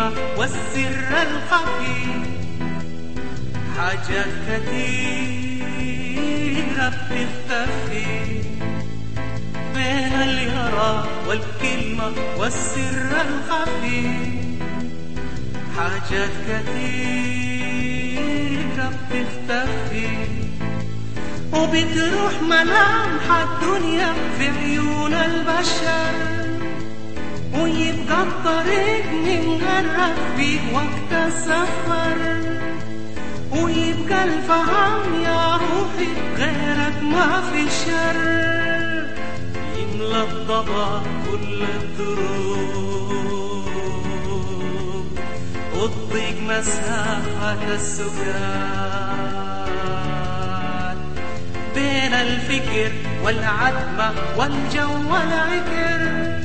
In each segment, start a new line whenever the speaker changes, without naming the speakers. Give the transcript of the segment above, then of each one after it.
والكلمة والسر الخفي حاجات كثيرة بتختفي بين اليرى والكلمة والسر الخفي حاجات كثيرة بتختفي وبتروح ملامح الدنيا في عيون البشر ويبقى الطريق مغرق في وقت السفر ويبقى الفهم يا روحي غيرك ما في شر يملى الضبع كل الدروب وتضيق مسافة السكان بين الفكر والعتمة والجو والعكر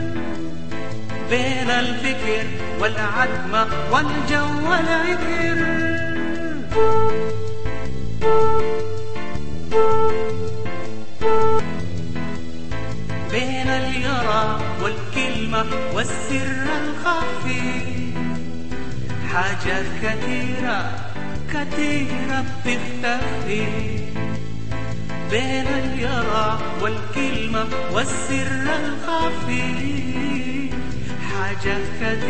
بين الفكر والعتمة والجو والعكر بين اليرى والكلمة والسر الخفي حاجات كثيرة كثيرة بتختفي بين اليرى والكلمة والسر الخفي حاجات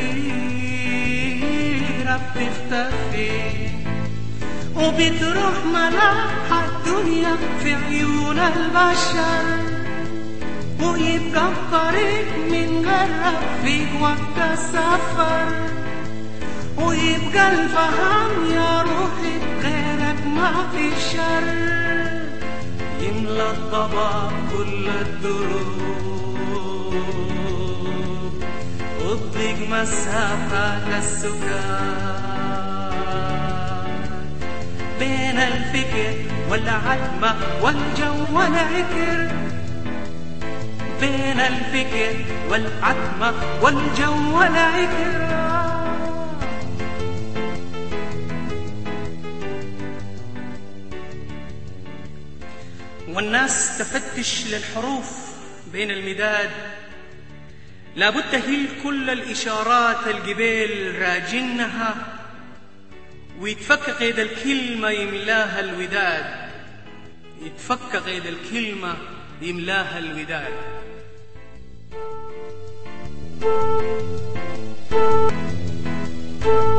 كثيرة بتختفي وبتروح ملاح الدنيا في عيون البشر ويبقى الطريق من غرق فيك وقت السفر ويبقى الفهم يا روحي غيرك ما في شر يملى الضباب كل الدروب وتضيق مسافات السكان بين الفكر والعتمة والجو والعكر بين الفكر والعتمة والجو والعكر والناس تفتش للحروف بين المداد لابد هي كل الإشارات الجبال راجنها ويتفك قيد الكلمة يملاها الوداد يتفك قيد الكلمة يملاها الوداد
thank you